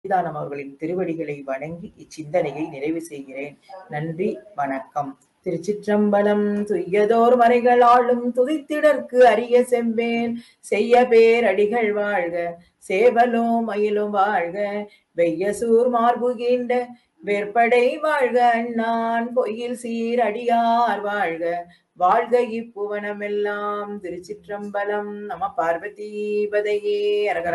சன்னிதானம் அவர்களின் திருவடிகளை வணங்கி இச்சிந்தனையை நிறைவு செய்கிறேன் நன்றி வணக்கம் திருச்சிற்றம்பலம் துய்யதோர் மறைகள் ஆளும் துதித்திடற்கு அரிய செம்பேன் செய்ய பேர் அடிகள் வாழ்க சேவலும் மயிலும் வாழ்க வெய்யசூர் மார்புகின்ற வேற்படை வாழ்க அண்ணான் பொய்யில் சீர் அடியார் வாழ்க வாழ்க இப்புவனமெல்லாம் திருச்சிற்றம்பலம் நம பார்வதி பதையே அரகர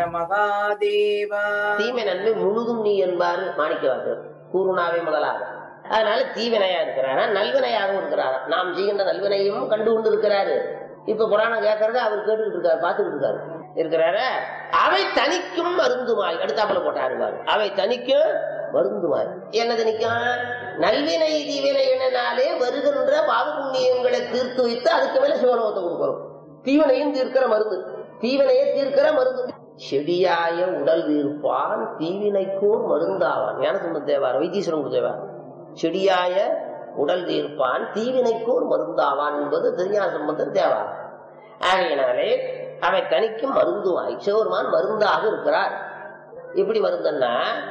மகாதேவா தீமை நன்மை முழுதும் நீ என்பார் மாணிக்கவாசகர் கூறுனாவே முதலாக அதனால தீவினையா இருக்கிறாரா நல்வினையாகவும் இருக்கிறாரா நாம் செய்கின்ற நல்வினையும் கண்டு கொண்டு இருக்கிறாரு இப்ப புராணம் கேட்கறத அவர் கேட்டுக்கிட்டு இருக்காரு பார்த்துக்கிட்டு இருக்காரு இருக்கிறாரா அவை தனிக்கும் மருந்துமாய் அடுத்தாப்புல போட்டாரு பாரு அவை தனிக்கும் மருந்துமாய் என்ன தனிக்கும் நல்வினை தீவினையினாலே வருகின்ற பாவ புண்ணியங்களை தீர்த்து வைத்து அதுக்கு மேல சிவலோகத்தை கொடுக்கிறோம் தீவனையும் தீர்க்கிற மருந்து தீவனையை தீர்க்கிற மருந்து செடியாய உடல் வீர்ப்பான் தீவினைக்கோர் மருந்தாவான் ஞானசுந்த தேவார் வைத்தீஸ்வரன் தேவார் செடியாய உடல் தீர்ப்பான் தீவினைக்கோர் மருந்தாவான் என்பது திருஞான சம்பந்தர் தேவார் ஆகையினாலே அவை தனிக்கும் மருந்துவாய் சிவருமான் மருந்தாக இருக்கிறார் எப்படி மருந்துன்னா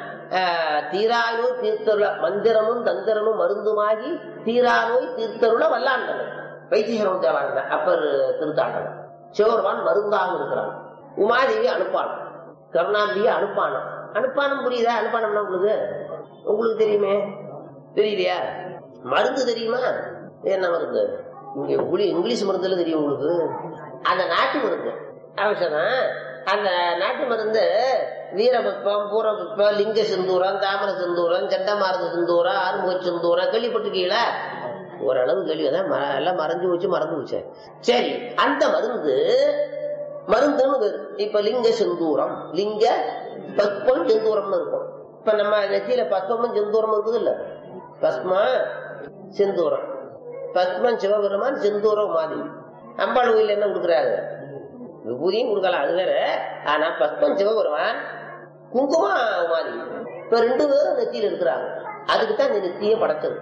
ஆஹ், தீராநோய் தீர்த்தருள மந்திரமும் தந்திரமும் மருந்துமாகி தீராநோய் தீர்த்தருள வல்லாண்டன வைத்தீஸ்வரன் தேவாங்க அப்பர் திருத்தாண்டன சிவருமான் மருந்தாக இருக்கிறான் உமாதேவி அனுப்பானம் கருணாம்பிகை அனுப்பானம் அனுப்பானம் புரியுதா அனுப்பானம்னா உங்களுக்கு உங்களுக்கு தெரியுமே தெரியலையா மருந்து தெரியுமா என்ன மருந்து இங்க உளி- இங்கிலீஷ் மருந்துல தெரியும் உங்களுக்கு அந்த நாட்டு மருந்து அவசரம் அந்த நாட்டு மருந்து வீரபுஷ்பம் பூரபுஷ்பம் லிங்க சிந்தூரம் தாமர சிந்தூரம் சண்டமாரத சிந்தூரம் ஆறுமுக சிந்தூரம் கேள்விப்பட்டிருக்கீங்களா ஓரளவு கேள்வி அதான் ம- எல்லாம் மறைஞ்சு வச்சு மறந்து வச்சு சரி அந்த மருந்து மருந்துன்னு பேரு இப்ப லிங்க செந்தூரம் லிங்க பஸ்பம் செந்தூரம்னு இருக்கும் இப்ப நம்ம நெத்தியில பஸ்பமும் செந்தூரம் இருக்குது இல்ல பஸ்மா செந்தூரம் பஸ்மன் சிவபெருமான் செந்தூரம் மாதிரி அம்பாள் கோயில் என்ன கொடுக்குறாரு விபூதியும் கொடுக்கலாம் அது வேற ஆனா பஸ்மன் சிவபெருமான் குங்குமம் மாதிரி இப்ப ரெண்டு பேரும் நெத்தியில இருக்கிறாங்க அதுக்கு தான் இந்த நெத்தியே படைச்சது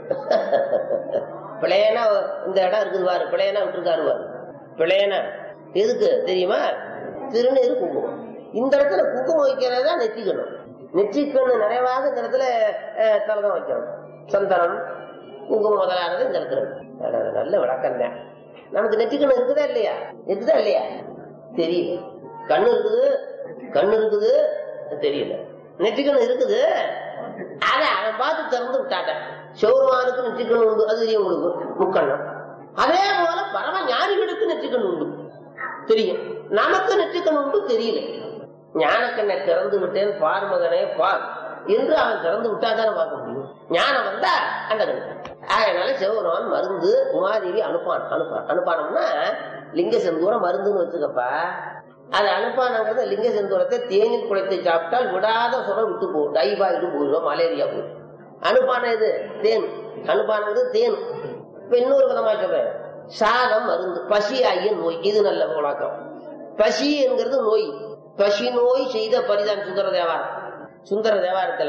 பிள்ளையனா இந்த இடம் இருக்குது பாரு பிள்ளையனா விட்டுருக்காரு பாரு பிள்ளையனா எதுக்கு தெரியுமா திருநீர் குங்குமம் இந்த இடத்துல குங்குமம் வைக்கிறது தான் நெற்றிக்கணும் நெற்றிக்கண்ணு நிறைவாக இந்த இடத்துல அஹ், தலகம் வைக்கணும் சந்தனம் குங்குமம் முதலானது இந்த இடத்துல இருக்கு. அட, நல்ல விளக்கம் தான் நமக்கு நெற்றிக்கண்ணு இருக்குதா இல்லையா இருக்குதா இல்லையா தெரியல கண்ணு இருக்குது கண்ணு இருக்குது தெரியல நெற்றிக்கண்ணு இருக்குது அதை அவன் பார்த்து திறந்து விட்டாட்டன் சிவருமானுக்கு நெற்றிக்கண்ணு உண்டு அது தெரியும் உங்களுக்கு முக்கண்ணம் அதே போல பரம ஞானிகளுக்கு நெற்றிக்கண்ணு உண்டு தெரியும் நமக்கு நெற்றிக்கண் உண்டு தெரியல ஞானக்கண்ணை திறந்து விட்டேன் பார் மகனே பார் என்று அவன் திறந்து விட்டா தானே பார்க்க முடியும் ஞானம் வந்தா அந்த கண்ணு அதனால சிவபெருமான் மருந்து உமாதேவி அனுப்பான் அனுப்பான் அனுப்பானம்னா லிங்க செந்தூரம் மருந்துன்னு வச்சுக்கப்பா அது அனுப்பானங்கிறது லிங்க செந்தூரத்தை தேனில் குழைத்து சாப்பிட்டால் விடாத சுரம் விட்டு போகும் டைபாய்டு போயிடும் மலேரியா போயிடும் அனுப்பான இது தேன் அனுப்பானது தேன் இப்ப இன்னொரு விதமா சொல்றேன் சாதம் மருந்து பசி ஆகிய நோய் இது நல்ல விளக்கம் பசி என்கிறது நோய் பசி நோய் செய்த பரிதான் சுந்தர தேவாரம் சுந்தர தேவாரத்துல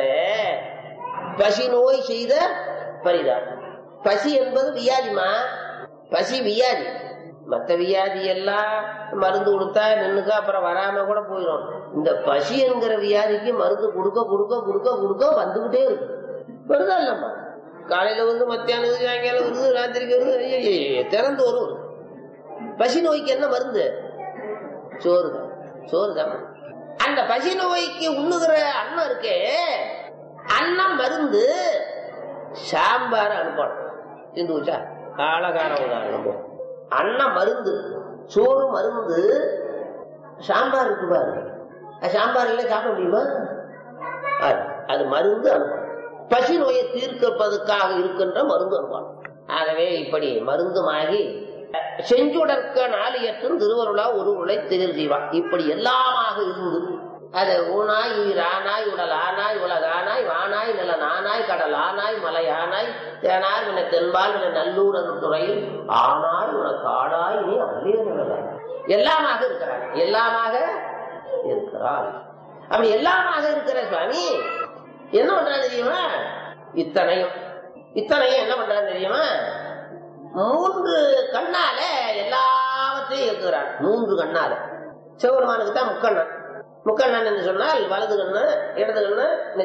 பசி நோய் செய்த பரிதான் பசி என்பது வியாதிமா பசி வியாதி மத்த வியாதி எல்லாம் மருந்து கொடுத்தா நின்னுக்கா அப்புறம் வராம கூட போயிடும் இந்த பசி என்கிற வியாதிக்கு மருந்து கொடுக்க கொடுக்க கொடுக்க கொடுக்க வந்துகிட்டே இருக்கு வருதா இல்லம்மா காலையில வந்து மத்தியானம் வருது, சாயங்காலம் வருது ராத்திரிக்கு வருது ஐயையே, திறந்து வரும் பசி நோய்க்கு என்ன மருந்து சோறு தான் சோறு தான் அந்த பசி நோய்க்கு உண்ணுகிற அன்னம் இருக்கே அன்னம் மருந்து சாம்பார் அனுப்பணும் இந்து வச்சா காலகார உதாரணம் அன்னம் மருந்து சோறு மருந்து சாம்பார் இருக்கு பாரு அது சாம்பார் இல்லை சாப்பிட முடியுமா அது அது மருந்து அனுப்பணும் பசி நோயை தீர்க்கப்பதற்காக இருக்கின்ற மருந்து அனுப்பணும் ஆகவே இப்படி மருந்துமாகி செஞ்சுடற்க நாளியற்றும் திருவருளா ஒரு உருளை திகழ் செய்வான் இப்படி எல்லாமாக இருந்து அது ஊனாய் உயிரானாய் உடல் ஆனாய் உலகானாய் வானாய் நில நானாய் கடல் ஆனாய் மலை ஆனாய் தேனாய் வின தென்பால் வின நல்லூர் அந்த துறையில் ஆனாய் உனக்கு ஆடாய் நீ அல்லே நிழலாய் எல்லாமாக இருக்கிறார் எல்லாமாக இருக்கிறார் அப்படி எல்லாமாக இருக்கிற சுவாமி என்ன பண்றான் தெரியுமா இத்தனையும் இத்தனையும் என்ன பண்றான் தெரியுமா மூன்று கண்ணால எல்லாவற்றையும் இருக்கிறான் மூன்று கண்ணால சிவபெருமானுக்கு தான் முக்கண்ணன் முக்கண்ணன் என்று சொன்னால் வலது கண்ணு இடது கண்ணு